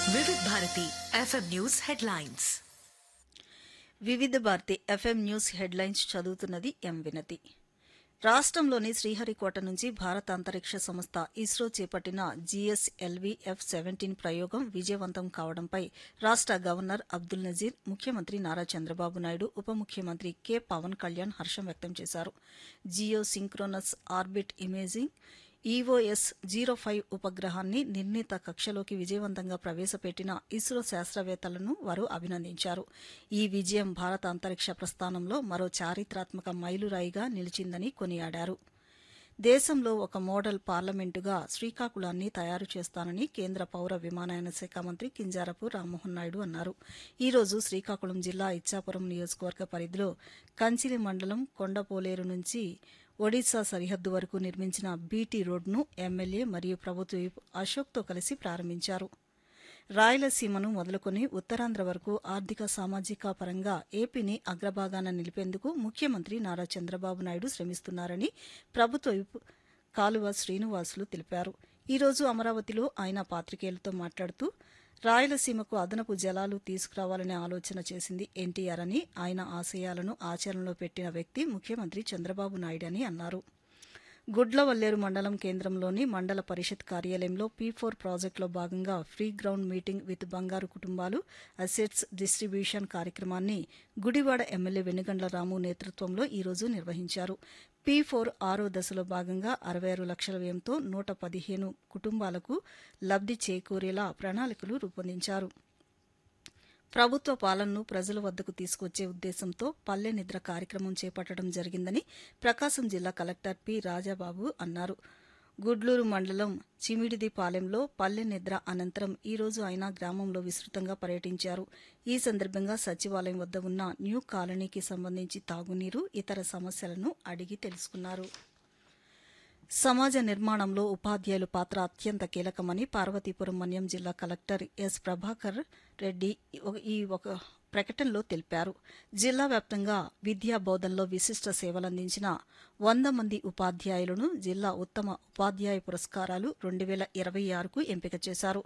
వివిధ Bharati FM news headlines వివిధ Bharati FM news headlines చదువుతున్నది ఎం వినతి రాష్ట్రంలోని శ్రీహరికోట నుంచి భారత అంతరిక్ష సంస్థ ఇస్రో చేపట్టిన జీఎస్ఎల్వీ ఎఫ్ సెవెంటీన్ ప్రయోగం విజయవంతం కావడంపై రాష్ట గవర్నర్ అబ్దుల్ నజీర్ ముఖ్యమంత్రి నారా చంద్రబాబు నాయుడు ఉప ముఖ్యమంత్రి కె పవన్ కళ్యాణ్ హర్షం వ్యక్తం చేశారు geosynchronous orbit imaging EOS zero five ఉపగ్రహాన్ని నిర్ణీత కక్షలోకి విజయవంతంగా ప్రవేశపెట్టిన ఇస్రో శాస్త్రవేత్తలను వారు అభినందించారు ఈ విజయం భారత అంతరిక్ష ప్రస్థానంలో మరో చారిత్రాత్మక మైలురాయిగా నిలిచిందని కొనియాడారు దేశంలో ఒక మోడల్ పార్లమెంటుగా శ్రీకాకుళాన్ని తయారు చేస్తానని కేంద్ర పౌర విమానయాన శాఖ మంత్రి కింజారపు రామ్మోహన్ నాయుడు అన్నారు ఈ రోజు శ్రీకాకుళం జిల్లా ఇచ్చాపురం నియోజకవర్గ పరిధిలో కంచిలి మండలం కొండపోలేరు నుంచి ఒడిశా సరిహద్దు వరకు నిర్మించిన బీటీ రోడ్ను ఎమ్మెల్యే మరియు ప్రభుత్వ విప్ అశోక్తో కలిసి ప్రారంభించారు రాయలసీమను మొదలుకొని ఉత్తరాంధ్ర వరకు ఆర్థిక సామాజిక పరంగా ఏపీని అగ్రభాగాన నిలిపేందుకు ముఖ్యమంత్రి నారా చంద్రబాబు నాయుడు శ్రమిస్తున్నారని ప్రభుత్వ విప్ కాలువ శ్రీనివాసులు తెలిపారు ఈ రోజు అమరావతిలో ఆయన పాత్రికేయులతో మాట్లాడుతూ రాయలసీమకు అదనపు జలాలు తీసుకురావాలనే ఆలోచన చేసింది ఎన్టీఆర్ అని ఆయన ఆశయాలను ఆచరణలో పెట్టిన వ్యక్తి ముఖ్యమంత్రి చంద్రబాబు నాయుడు అని అన్నారు గుడ్లవల్లేరు మండలం కేంద్రంలోని మండల పరిషత్ కార్యాలయంలో పీ ఫోర్ ప్రాజెక్టులో భాగంగా ఫ్రీ గ్రౌండ్ మీటింగ్ విత్ బంగారు కుటుంబాలు అసెట్స్ డిస్ట్రిబ్యూషన్ కార్యక్రమాన్ని గుడివాడ ఎమ్మెల్యే వెనుగండ్ల రాము నేతృత్వంలో ఈ రోజు నిర్వహించారు పీ ఫోర్ ఆరో దశలో భాగంగా అరవై ఆరు లక్షల వ్యయంతో నూట పదిహేను కుటుంబాలకు లబ్ది చేకూరేలా ప్రణాళికలు రూపొందించారు ప్రభుత్వ పాలనను ప్రజల వద్దకు తీసుకొచ్చే ఉద్దేశంతో పల్లె నిద్ర కార్యక్రమం చేపట్టడం జరిగిందని ప్రకాశం జిల్లా కలెక్టర్ పి రాజాబాబు అన్నారు గుడ్లూరు మండలం చిమిడిదిపాలెంలో పల్లె నిద్ర అనంతరం ఈ రోజు ఆయన గ్రామంలో విస్తృతంగా పర్యటించారు ఈ సందర్భంగా సచివాలయం వద్ద ఉన్న న్యూ కాలనీకి సంబంధించి తాగునీరు ఇతర సమస్యలను అడిగి తెలుసుకున్నారు సమాజ నిర్మాణంలో ఉపాధ్యాయుల పాత్ర అత్యంత కీలకమని పార్వతీపురం మన్యం జిల్లా కలెక్టర్ ఎస్ ప్రభాకర్ రెడ్డి ఈ ఒక ప్రకటనలో తెలిపారు జిల్లా వ్యాప్తంగా విద్యా బోధనలో విశిష్ట సేవలందించిన వంద మంది ఉపాధ్యాయులను జిల్లా ఉత్తమ ఉపాధ్యాయ పురస్కారాలు రెండు వేల ఇరవై ఆరుకు ఎంపిక చేశారు